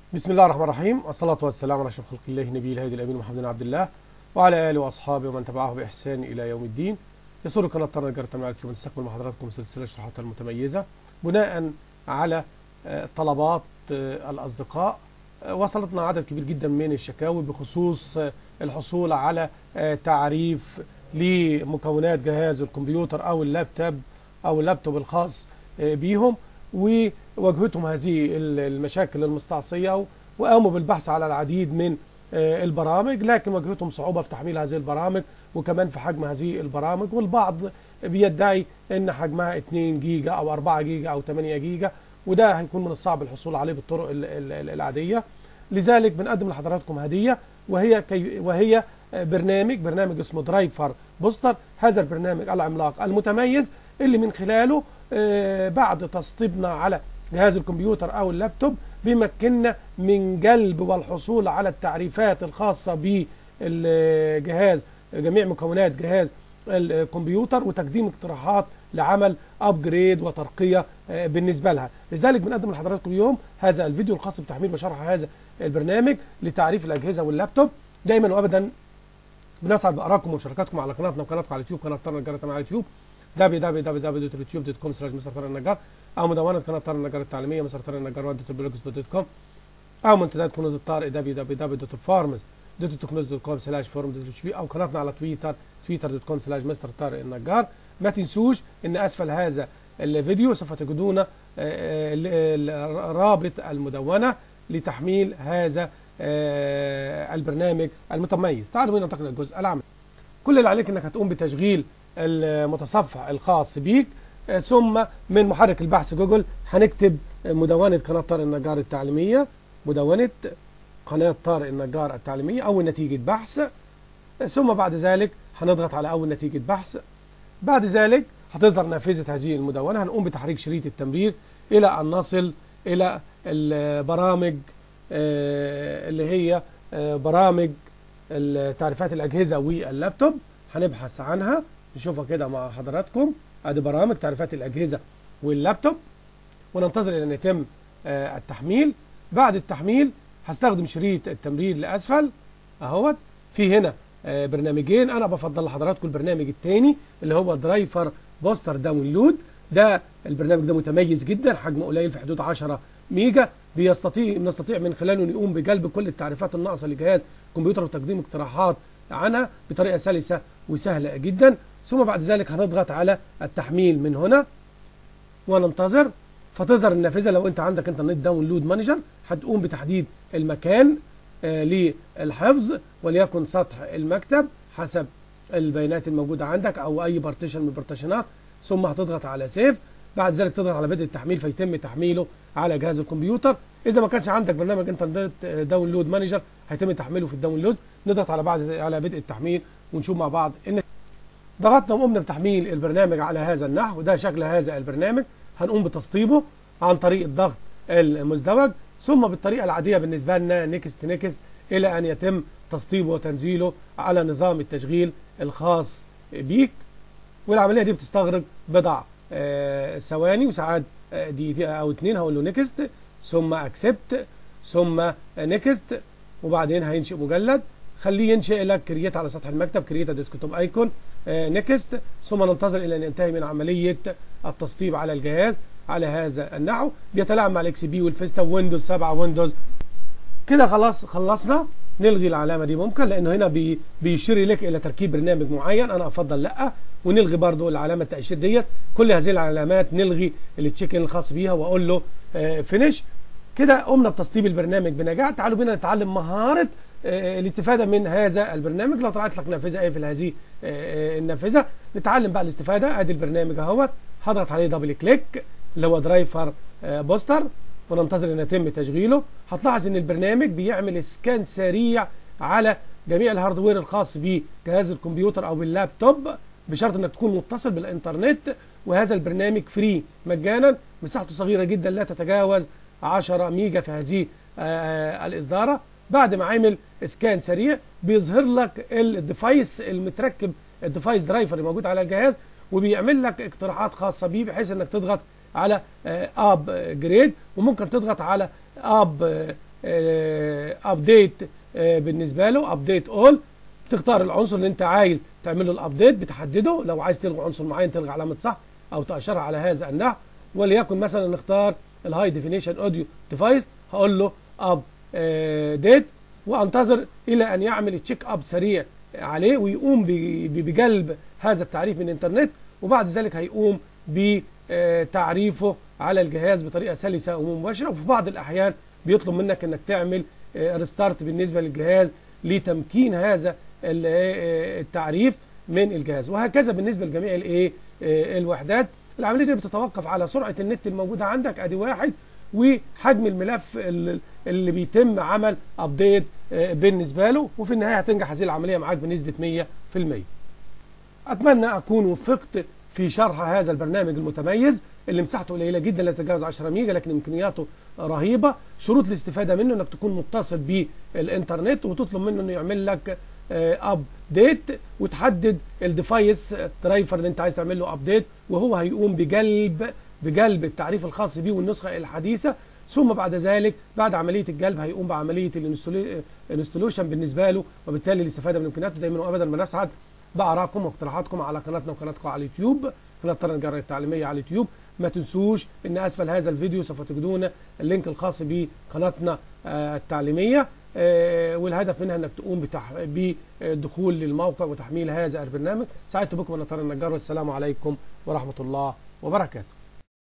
بسم الله الرحمن الرحيم والصلاة والسلام على أشرف خلق الله نبي الهادي الأمين محمد بن عبد الله وعلى آله وأصحابه ومن تبعه بإحسان إلى يوم الدين يسر قناة طرنا جرة مع اليوم تستقبل مع حضراتكم سلسلة شروحات المتميزة بناء على آه، طلبات آه، الأصدقاء آه، وصلتنا عدد كبير جدا من الشكاوي بخصوص آه، الحصول على آه، تعريف لمكونات جهاز الكمبيوتر أو اللابتوب أو اللابتوب الخاص آه، بيهم وواجهتهم هذه ال- المشاكل المستعصية وقاموا بالبحث على العديد من آه، البرامج لكن واجهتهم صعوبة في تحميل هذه البرامج وكمان في حجم هذه البرامج والبعض بيدعي ان حجمها 2 جيجا او 4 جيجا او 8 جيجا وده هيكون من الصعب الحصول عليه بالطرق ال- ال- ال- العادية لذلك بنقدم لحضراتكم هدية وهي كي وهي آه، برنامج برنامج اسمه درايفر بوستر هذا البرنامج العملاق المتميز اللي من خلاله آه، بعد تسطيبنا على جهاز الكمبيوتر او اللابتوب بيمكننا من جلب والحصول على التعريفات الخاصة بالجهاز جميع مكونات جهاز الكمبيوتر وتقديم اقتراحات لعمل ابجريد وترقية آه، بالنسبة لها لذلك بنقدم لحضراتكم اليوم هذا الفيديو الخاص بتحميل وشرح هذا البرنامج لتعريف الأجهزة واللابتوب دايما وابدا بنسعد بارائكم ومشاركاتكم على قناتنا وقناتكم على اليوتيوب قناه طارق النجار على اليوتيوب www.youtube.com slash مستر طارق النجار او مدونه قناه طارق النجار التعليميه مستر طارق النجار .blogspot.com او منتديات كنوز الطارق www.farms.technology.com slash forum.hp او قناتنا على تويتر twitter.com slash مستر طارق النجار ما تنسوش ان اسفل هذا الفيديو سوف تجدون آه، آه، ال- ال- رابط المدونه لتحميل هذا آه، البرنامج المتميز تعالوا بينا ننتقل للجزء العملي كل اللي عليك انك هتقوم بتشغيل المتصفح الخاص بيك آه، ثم من محرك البحث جوجل هنكتب مدونة قناة طارق النجار التعليمية مدونة قناة طارق النجار التعليمية أول نتيجة بحث آه، ثم بعد ذلك هنضغط على أول نتيجة بحث بعد ذلك هتظهر نافذة هذه المدونة هنقوم بتحريك شريط التمرير إلى أن نصل إلى البرامج آه، اللي هي آه، برامج ال- تعريفات الأجهزة واللابتوب هنبحث عنها نشوفها كده مع حضراتكم ادي برامج تعريفات الأجهزة واللابتوب وننتظر إلى أن يتم آه، التحميل بعد التحميل هستخدم شريط التمرير لأسفل أهوت في هنا آه، برنامجين أنا بفضل لحضراتكم البرنامج الثاني اللي هو درايفر بوستر داونلود ده البرنامج ده متميز جدا حجمه قليل في حدود 10 ميجا بيستطيع بنستطيع من خلاله أن يقوم بجلب كل التعريفات الناقصه لجهاز الكمبيوتر وتقديم اقتراحات عنها بطريقه سلسه وسهله جدا ثم بعد ذلك هنضغط على التحميل من هنا وننتظر فتظهر النافذه لو انت عندك انترنت داونلود مانجر هتقوم بتحديد المكان آه للحفظ وليكن سطح المكتب حسب البيانات الموجوده عندك او اي بارتيشن من البارتيشنات ثم هتضغط على سيف بعد ذلك تضغط على بدء التحميل فيتم تحميله على جهاز الكمبيوتر اذا ما كانش عندك برنامج انترنت داونلود مانجر هيتم تحميله في الداونلود نضغط على بعد على بدء التحميل ونشوف مع بعض ان ضغطنا وقمنا بتحميل البرنامج على هذا النحو ده شكل هذا البرنامج هنقوم بتسطيبه عن طريق الضغط المزدوج ثم بالطريقه العاديه بالنسبه لنا نيكست نيكست الى ان يتم تسطيبه وتنزيله على نظام التشغيل الخاص بيك والعمليه دي بتستغرق بضع آه، ثواني وساعات آه، دقيقتين او اتنين هقول له نيكست ثم اكسبت ثم نيكست وبعدين هينشئ مجلد خليه ينشئ لك كرييت على سطح المكتب كرييت ديسكتوب ايكون نيكست ثم ننتظر الى ان ينتهي من عمليه التسطيب على الجهاز على هذا النحو بيتلاعب مع الاكس بي والفيستا ويندوز 7 ويندوز كده خلاص خلصنا نلغي العلامه دي ممكن لانه هنا بي بيشير لك الى تركيب برنامج معين انا افضل لا ونلغي برضو العلامه التاشير ديت كل هذه العلامات نلغي التشيك ان الخاص بيها واقول له فينيش كده قمنا بتسطيب البرنامج بنجاح تعالوا بينا نتعلم مهاره آه، الاستفاده من هذا البرنامج لو طلعت لك نافذه ايه في هذه آه، النافذه نتعلم بقى الاستفاده ادي البرنامج اهوت هضغط عليه دبل كليك اللي هو درايفر آه، بوستر وننتظر ان يتم تشغيله هتلاحظ ان البرنامج بيعمل اسكان سريع على جميع الهاردوير الخاص بجهاز الكمبيوتر او باللابتوب بشرط انك تكون متصل بالانترنت وهذا البرنامج فري مجانا مساحته صغيره جدا لا تتجاوز 10 ميجا في هذه آه، الاصداره بعد ما عمل اسكان سريع بيظهر لك الديفايس المتركب الديفايس درايفر اللي موجود على الجهاز وبيعمل لك اقتراحات خاصه بيه بحيث انك تضغط على اب جريد وممكن تضغط على اب ابديت بالنسبه له ابديت اول تختار العنصر اللي انت عايز تعمل له الابديت بتحدده لو عايز تلغي عنصر معين تلغي علامه صح او تاشرها على هذا النحو وليكن مثلا نختار الهاي ديفينيشن اوديو ديفايس هقول له اب ديت وانتظر الى ان يعمل تشيك اب سريع عليه ويقوم بجلب هذا التعريف من الانترنت وبعد ذلك هيقوم بتعريفه على الجهاز بطريقه سلسه ومباشره وفي بعض الاحيان بيطلب منك انك تعمل ريستارت بالنسبه للجهاز لتمكين هذا التعريف من الجهاز وهكذا بالنسبه لجميع الايه الوحدات العمليه دي بتتوقف على سرعه النت الموجوده عندك ادي واحد وحجم الملف اللي بيتم عمل ابديت بالنسبه له وفي النهايه هتنجح هذه العمليه معاك بنسبه 100% اتمنى اكون وفقت في شرح هذا البرنامج المتميز اللي مساحته قليله جدا لا تتجاوز 10 ميجا لكن امكانياته رهيبه شروط الاستفاده منه انك تكون متصل بالانترنت وتطلب منه انه يعمل لك ابديت وتحدد الديفايس درايفر اللي انت عايز تعمل له ابديت وهو هيقوم بجلب بجلب التعريف الخاص بيه والنسخه الحديثه ثم بعد ذلك بعد عمليه الجلب هيقوم بعمليه الانستلوشن بالنسبه له وبالتالي الاستفاده من امكانياته دايما وابدا بنسعد بارائكم واقتراحاتكم على قناتنا وقناتكم على اليوتيوب قناه طرن الجرة التعليميه على اليوتيوب ما تنسوش ان اسفل هذا الفيديو سوف تجدون اللينك الخاص بقناتنا التعليميه والهدف منها انك تقوم بتح... بالدخول للموقع وتحميل هذا البرنامج سعدت بكم انا طارق النجار والسلام عليكم ورحمه الله وبركاته